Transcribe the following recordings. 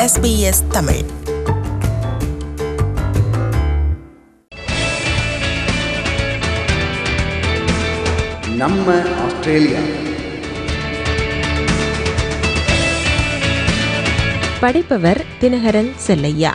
SBS Tamil நம்ம Australia படைப்பவர் தினகரன் செல்லையா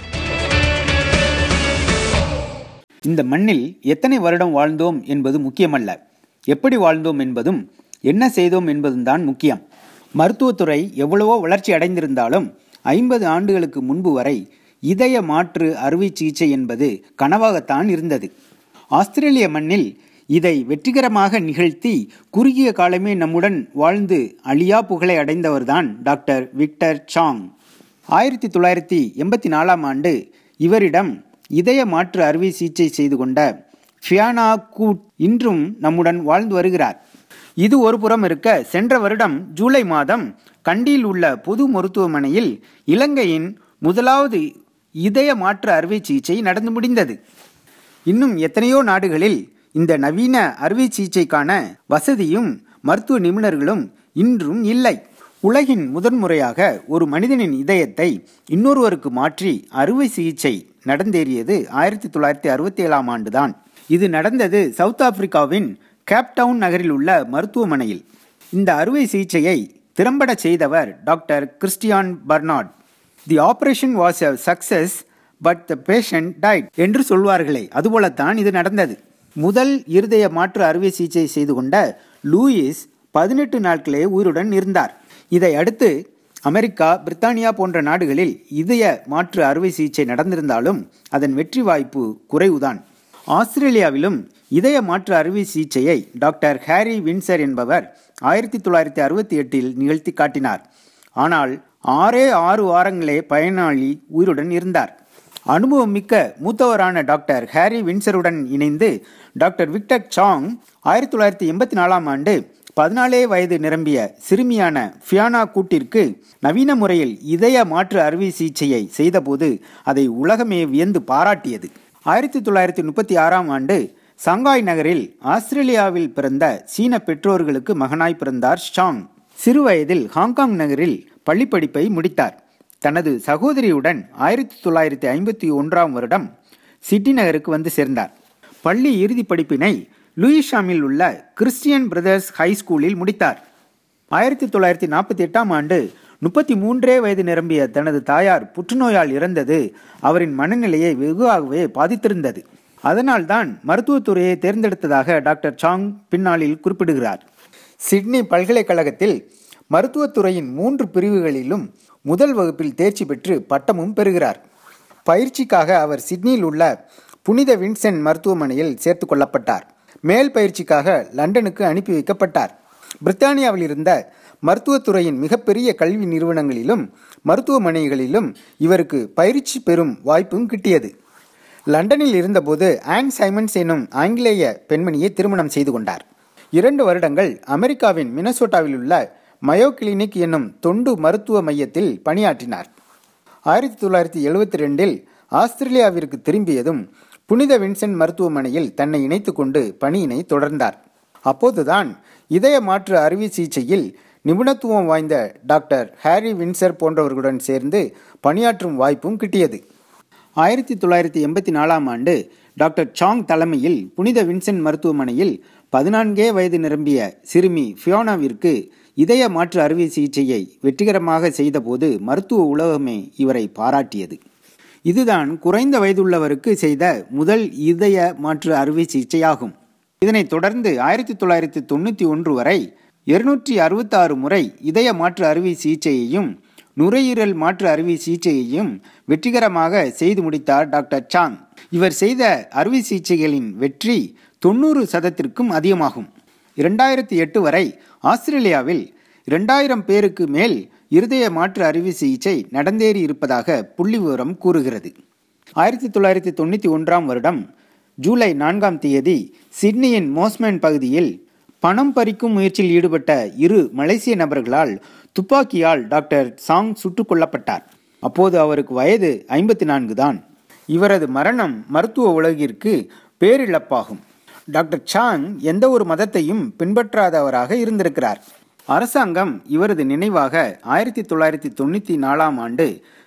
இந்த மண்ணில் எத்தனை வருடம் வாழ்ந்தோம் என்பது முக்கியமல்ல எப்படி வாழ்ந்தோம் என்பதும் என்ன செய்தோம் என்பதும் தான் முக்கியம் மருத்துவத்துறை எவ்வளவோ வளர்ச்சி அடைந்திருந்தாலும் ஐம்பது ஆண்டுகளுக்கு முன்பு வரை இதய மாற்று அறுவை சிகிச்சை என்பது கனவாகத்தான் இருந்தது ஆஸ்திரேலிய மண்ணில் இதை வெற்றிகரமாக நிகழ்த்தி குறுகிய காலமே நம்முடன் வாழ்ந்து அழியா புகழை அடைந்தவர்தான் டாக்டர் விக்டர் சாங் ஆயிரத்தி தொள்ளாயிரத்தி எண்பத்தி நாலாம் ஆண்டு இவரிடம் இதய மாற்று அறுவை சிகிச்சை செய்து கொண்ட ஃபியானா கூட் இன்றும் நம்முடன் வாழ்ந்து வருகிறார் இது ஒரு புறம் இருக்க சென்ற வருடம் ஜூலை மாதம் கண்டியில் உள்ள பொது மருத்துவமனையில் இலங்கையின் முதலாவது இதய மாற்று அறுவை சிகிச்சை நடந்து முடிந்தது இன்னும் எத்தனையோ நாடுகளில் இந்த நவீன அறுவை சிகிச்சைக்கான வசதியும் மருத்துவ நிபுணர்களும் இன்றும் இல்லை உலகின் முதன்முறையாக ஒரு மனிதனின் இதயத்தை இன்னொருவருக்கு மாற்றி அறுவை சிகிச்சை நடந்தேறியது ஆயிரத்தி தொள்ளாயிரத்தி அறுபத்தி ஏழாம் ஆண்டுதான் இது நடந்தது சவுத் ஆப்பிரிக்காவின் கேப்டவுன் நகரில் உள்ள மருத்துவமனையில் இந்த அறுவை சிகிச்சையை திறம்பட செய்தவர் doctor Christiaan Barnard the operation was a success but the patient died என்று சொல்வார்களே அதுபோலத்தான் இது நடந்தது முதல் இருதய மாற்று அறுவை சிகிச்சை செய்து கொண்ட லூயிஸ் பதினெட்டு நாட்களே உயிருடன் இருந்தார் இதை அடுத்து அமெரிக்கா பிரித்தானியா போன்ற நாடுகளில் இதய மாற்று அறுவை சிகிச்சை நடந்திருந்தாலும் அதன் வெற்றி வாய்ப்பு குறைவுதான் ஆஸ்திரேலியாவிலும் இதய மாற்று அறுவை சிகிச்சையை டாக்டர் ஹாரி வின்சர் என்பவர் ஆயிரத்தி தொள்ளாயிரத்தி அறுபத்தி எட்டில் நிகழ்த்தி காட்டினார் ஆனால் ஆறே ஆறு வாரங்களே பயனாளி உயிருடன் இருந்தார் அனுபவம் மிக்க மூத்தவரான டாக்டர் ஹாரி வின்சருடன் இணைந்து டாக்டர் விக்டர் சாங் ஆயிரத்தி தொள்ளாயிரத்தி எண்பத்தி நாலாம் ஆண்டு பதினாலே வயது நிரம்பிய சிறுமியான ஃபியானா கூட்டிற்கு நவீன முறையில் இதய மாற்று அறுவை சிகிச்சையை செய்தபோது அதை உலகமே வியந்து பாராட்டியது ஆயிரத்தி தொள்ளாயிரத்தி முப்பத்தி ஆறாம் ஆண்டு சங்காய் நகரில் ஆஸ்திரேலியாவில் பிறந்த சீன பெற்றோர்களுக்கு மகனாய் பிறந்தார் ஷாங் சிறுவயதில் ஹாங்காங் நகரில் பள்ளிப்படிப்பை முடித்தார் தனது சகோதரியுடன் ஆயிரத்தி தொள்ளாயிரத்தி ஐம்பத்தி ஒன்றாம் வருடம் சிட்டி நகருக்கு வந்து சேர்ந்தார் பள்ளி இறுதி படிப்பினை லூயிஷாமில் உள்ள கிறிஸ்டியன் பிரதர்ஸ் ஹை ஸ்கூலில் முடித்தார் ஆயிரத்தி தொள்ளாயிரத்தி நாற்பத்தி எட்டாம் ஆண்டு முப்பத்தி மூன்றே வயது நிரம்பிய தனது தாயார் புற்றுநோயால் இறந்தது அவரின் மனநிலையை வெகுவாகவே பாதித்திருந்தது அதனால்தான் மருத்துவத்துறையை தேர்ந்தெடுத்ததாக டாக்டர் சாங் பின்னாளில் குறிப்பிடுகிறார் சிட்னி பல்கலைக்கழகத்தில் மருத்துவத்துறையின் மூன்று பிரிவுகளிலும் முதல் வகுப்பில் தேர்ச்சி பெற்று பட்டமும் பெறுகிறார் பயிற்சிக்காக அவர் சிட்னியில் உள்ள புனித வின்சென்ட் மருத்துவமனையில் சேர்த்து கொள்ளப்பட்டார் மேல் பயிற்சிக்காக லண்டனுக்கு அனுப்பி வைக்கப்பட்டார் பிரித்தானியாவில் இருந்த மருத்துவத்துறையின் மிகப்பெரிய கல்வி நிறுவனங்களிலும் மருத்துவமனைகளிலும் இவருக்கு பயிற்சி பெறும் வாய்ப்பும் கிட்டியது லண்டனில் இருந்தபோது ஆன் சைமன்ஸ் எனும் ஆங்கிலேய பெண்மணியை திருமணம் செய்து கொண்டார் இரண்டு வருடங்கள் அமெரிக்காவின் மினசோட்டாவில் உள்ள மயோ கிளினிக் என்னும் தொண்டு மருத்துவ மையத்தில் பணியாற்றினார் ஆயிரத்தி தொள்ளாயிரத்தி எழுபத்தி ரெண்டில் ஆஸ்திரேலியாவிற்கு திரும்பியதும் புனித வின்சென்ட் மருத்துவமனையில் தன்னை இணைத்து கொண்டு பணியினை தொடர்ந்தார் அப்போதுதான் இதய மாற்று அறுவை சிகிச்சையில் நிபுணத்துவம் வாய்ந்த டாக்டர் ஹாரி வின்சர் போன்றவர்களுடன் சேர்ந்து பணியாற்றும் வாய்ப்பும் கிட்டியது ஆயிரத்தி தொள்ளாயிரத்தி எண்பத்தி நாலாம் ஆண்டு டாக்டர் சாங் தலைமையில் புனித வின்சென்ட் மருத்துவமனையில் பதினான்கே வயது நிரம்பிய சிறுமி ஃபியோனாவிற்கு இதய மாற்று அறுவை சிகிச்சையை வெற்றிகரமாக செய்தபோது மருத்துவ உலகமே இவரை பாராட்டியது இதுதான் குறைந்த வயதுள்ளவருக்கு செய்த முதல் இதய மாற்று அறுவை சிகிச்சையாகும் இதனைத் தொடர்ந்து ஆயிரத்தி தொள்ளாயிரத்தி தொண்ணூற்றி ஒன்று வரை இருநூற்றி அறுபத்தாறு முறை இதய மாற்று அறுவை சிகிச்சையையும் நுரையீரல் மாற்று அறுவை சிகிச்சையையும் வெற்றிகரமாக செய்து முடித்தார் டாக்டர் சாங் இவர் செய்த அறுவை சிகிச்சைகளின் வெற்றி தொண்ணூறு சதத்திற்கும் அதிகமாகும் இரண்டாயிரத்தி எட்டு வரை ஆஸ்திரேலியாவில் இரண்டாயிரம் பேருக்கு மேல் இருதய மாற்று அறுவை சிகிச்சை நடந்தேறி இருப்பதாக புள்ளி விவரம் கூறுகிறது ஆயிரத்தி தொள்ளாயிரத்தி தொண்ணூற்றி ஒன்றாம் வருடம் ஜூலை நான்காம் தேதி சிட்னியின் மோஸ்மேன் பகுதியில் பணம் பறிக்கும் முயற்சியில் ஈடுபட்ட இரு மலேசிய நபர்களால் துப்பாக்கியால் டாக்டர் சாங் சுட்டுக் கொல்லப்பட்டார் அப்போது அவருக்கு வயது ஐம்பத்தி நான்கு தான் இவரது மரணம் மருத்துவ உலகிற்கு பேரிழப்பாகும் டாக்டர் சாங் எந்த ஒரு மதத்தையும் பின்பற்றாதவராக இருந்திருக்கிறார் அரசாங்கம் இவரது நினைவாக ஆயிரத்தி தொள்ளாயிரத்தி தொண்ணூற்றி நாலாம் ஆண்டு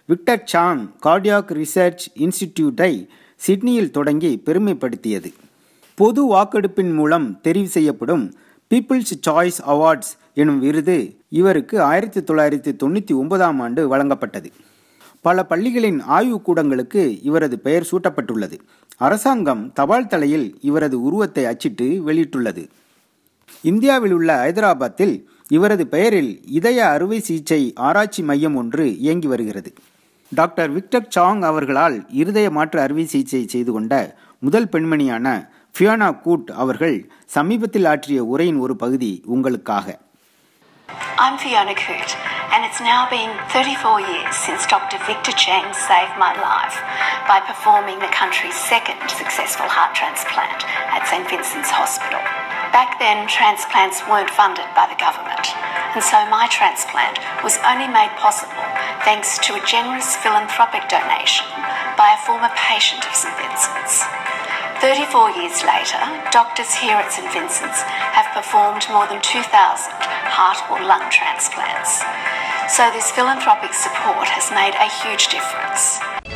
விக்டர் சாங் கார்டியாக் ரிசர்ச் இன்ஸ்டிடியூட்டை சிட்னியில் தொடங்கி பெருமைப்படுத்தியது பொது வாக்கெடுப்பின் மூலம் தெரிவு செய்யப்படும் பீப்புள்ஸ் சாய்ஸ் அவார்ட்ஸ் எனும் விருது இவருக்கு ஆயிரத்தி தொள்ளாயிரத்தி தொண்ணூற்றி ஒன்பதாம் ஆண்டு வழங்கப்பட்டது பல பள்ளிகளின் ஆய்வுக்கூடங்களுக்கு இவரது பெயர் சூட்டப்பட்டுள்ளது அரசாங்கம் தபால் தலையில் இவரது உருவத்தை அச்சிட்டு வெளியிட்டுள்ளது இந்தியாவில் உள்ள ஐதராபாத்தில் இவரது பெயரில் இதய அறுவை சிகிச்சை ஆராய்ச்சி மையம் ஒன்று இயங்கி வருகிறது டாக்டர் விக்டர் சாங் அவர்களால் இருதய மாற்று அறுவை சிகிச்சை செய்து கொண்ட முதல் பெண்மணியான ஃபியோனா கூட் அவர்கள் சமீபத்தில் ஆற்றிய உரையின் ஒரு பகுதி உங்களுக்காக I'm Fiona Coote, and it's now been 34 years since Dr. Victor Chang saved my life by performing the country's second successful heart transplant at St Vincent's Hospital. Back then, transplants weren't funded by the government, and so my transplant was only made possible thanks to a generous philanthropic donation by a former patient of St Vincent's. 34 years later, doctors here at St Vincent's have performed more than 2,000 heart or lung transplants. So this philanthropic support has made a huge difference.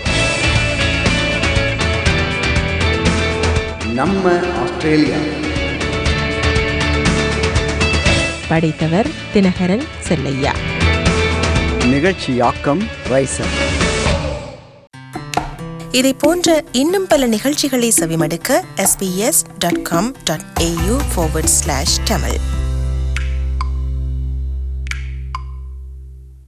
நம்ம Australia படைத்தவர் Dinakaran Chellaiah நிகழ்ச்சியாக்கம் riser இதை போன்ற இன்னும் பல நிகழ்ச்சிகளை செவிமடுக்க sbs.com.au forward slash tamil